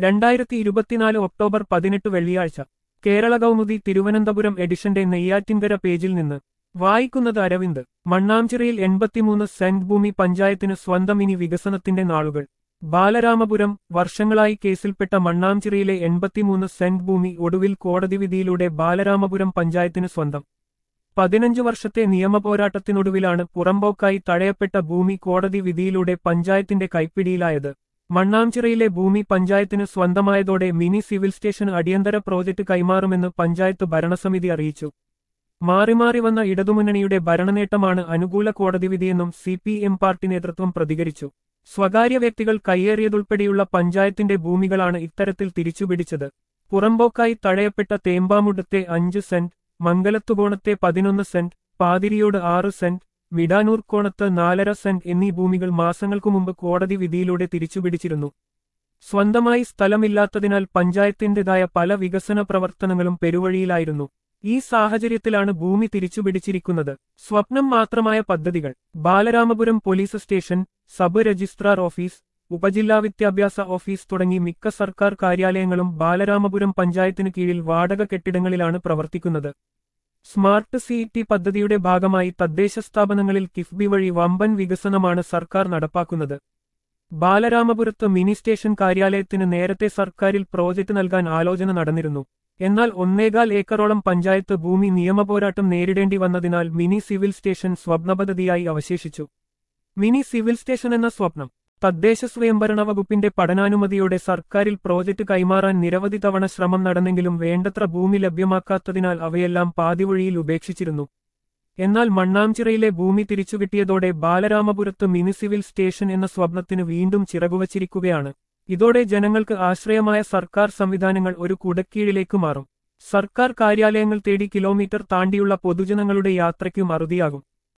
രണ്ടായിരത്തി ഇരുപത്തിനാല് ഒക്ടോബർ പതിനെട്ട് വെള്ളിയാഴ്ച കേരള കൗമുദി തിരുവനന്തപുരം എഡിഷന്റെ നെയ്യാറ്റിൻകര പേജിൽ നിന്ന് വായിക്കുന്നത് അരവിന്ദ് മണ്ണാംചിറയിൽ എൺപത്തിമൂന്ന് സെന്റ് ഭൂമി പഞ്ചായത്തിന് സ്വന്തം ഇനി വികസനത്തിന്റെ നാളുകൾ ബാലരാമപുരം വർഷങ്ങളായി കേസിൽപ്പെട്ട മണ്ണാംചിറയിലെ എൺപത്തിമൂന്ന് സെന്റ് ഭൂമി ഒടുവിൽ കോടതി വിധിയിലൂടെ ബാലരാമപുരം പഞ്ചായത്തിന് സ്വന്തം പതിനഞ്ച് വർഷത്തെ നിയമപോരാട്ടത്തിനൊടുവിലാണ് പുറമ്പോക്കായി തഴയപ്പെട്ട ഭൂമി കോടതി വിധിയിലൂടെ പഞ്ചായത്തിന്റെ കൈപ്പിടിയിലായത് മണ്ണാംചിറയിലെ ഭൂമി പഞ്ചായത്തിന് സ്വന്തമായതോടെ മിനി സിവിൽ സ്റ്റേഷന് അടിയന്തര പ്രോജക്ട് കൈമാറുമെന്ന് പഞ്ചായത്ത് ഭരണസമിതി അറിയിച്ചു മാറിമാറി വന്ന ഇടതുമുന്നണിയുടെ ഭരണനേട്ടമാണ് അനുകൂല കോടതി വിധിയെന്നും സി പി എം പാർട്ടി നേതൃത്വം പ്രതികരിച്ചു സ്വകാര്യ വ്യക്തികൾ കയ്യേറിയതുൾപ്പെടെയുള്ള പഞ്ചായത്തിന്റെ ഭൂമികളാണ് ഇത്തരത്തിൽ തിരിച്ചുപിടിച്ചത് പുറമ്പോക്കായി തഴയപ്പെട്ട തേമ്പാമുടത്തെ അഞ്ച് സെന്റ് മംഗലത്തുകോണത്തെ പതിനൊന്ന് സെന്റ് പാതിരിയോട് ആറ് സെന്റ് വിടാനൂർ കോണത്ത് നാലര സെന്റ് എന്നീ ഭൂമികൾ മാസങ്ങൾക്കു മുമ്പ് കോടതി വിധിയിലൂടെ തിരിച്ചുപിടിച്ചിരുന്നു സ്വന്തമായി സ്ഥലമില്ലാത്തതിനാൽ പഞ്ചായത്തിന്റേതായ പല വികസന പ്രവർത്തനങ്ങളും പെരുവഴിയിലായിരുന്നു ഈ സാഹചര്യത്തിലാണ് ഭൂമി തിരിച്ചുപിടിച്ചിരിക്കുന്നത് സ്വപ്നം മാത്രമായ പദ്ധതികൾ Balaramapuram police station sub registrar office ഉപജില്ലാ വിദ്യാഭ്യാസ ഓഫീസ് തുടങ്ങി മിക്ക സർക്കാർ കാര്യാലയങ്ങളും ബാലരാമപുരം പഞ്ചായത്തിന് കീഴിൽ വാടക കെട്ടിടങ്ങളിലാണ് പ്രവർത്തിക്കുന്നത് സ്മാർട്ട് സിഇടി പദ്ധതിയുടെ ഭാഗമായി തദ്ദേശ സ്ഥാപനങ്ങളിൽ കിഫ്ബി വഴി വമ്പൻ വികസനമാണ് സർക്കാർ നടപ്പാക്കുന്നത് ബാലരാമപുരത്ത് മിനി സ്റ്റേഷൻ കാര്യാലയത്തിന് നേരത്തെ സർക്കാരിൽ പ്രോജക്ട് നൽകാൻ ആലോചന നടന്നിരുന്നു എന്നാൽ ഒന്നേകാൽ ഏക്കറോളം പഞ്ചായത്ത് ഭൂമി നിയമപോരാട്ടം നേരിടേണ്ടി വന്നതിനാൽ മിനി സിവിൽ സ്റ്റേഷൻ സ്വപ്നപദ്ധതിയായി അവശേഷിച്ചു മിനി സിവിൽ സ്റ്റേഷൻ എന്ന സ്വപ്നം തദ്ദേശ സ്വയംഭരണ വകുപ്പിന്റെ പഠനാനുമതിയോടെ സർക്കാരിൽ പ്രോജക്ട് കൈമാറാൻ നിരവധി തവണ ശ്രമം നടന്നെങ്കിലും വേണ്ടത്ര ഭൂമി ലഭ്യമാക്കാത്തതിനാൽ അവയെല്ലാം പാതിവഴിയിൽ ഉപേക്ഷിച്ചിരുന്നു എന്നാൽ മണ്ണാംചിറയിലെ ഭൂമി തിരിച്ചുകിട്ടിയതോടെ ബാലരാമപുരത്ത് മിനി സിവിൽ സ്റ്റേഷൻ എന്ന സ്വപ്നത്തിന് വീണ്ടും ചിറകുവച്ചിരിക്കുകയാണ് ഇതോടെ ജനങ്ങൾക്ക് ആശ്രയമായ സർക്കാർ സംവിധാനങ്ങൾ ഒരു കുടക്കീഴിലേക്ക് മാറും സർക്കാർ കാര്യാലയങ്ങൾ തേടി കിലോമീറ്റർ താണ്ടിയുള്ള പൊതുജനങ്ങളുടെ യാത്രയ്ക്കും അറുതിയാകും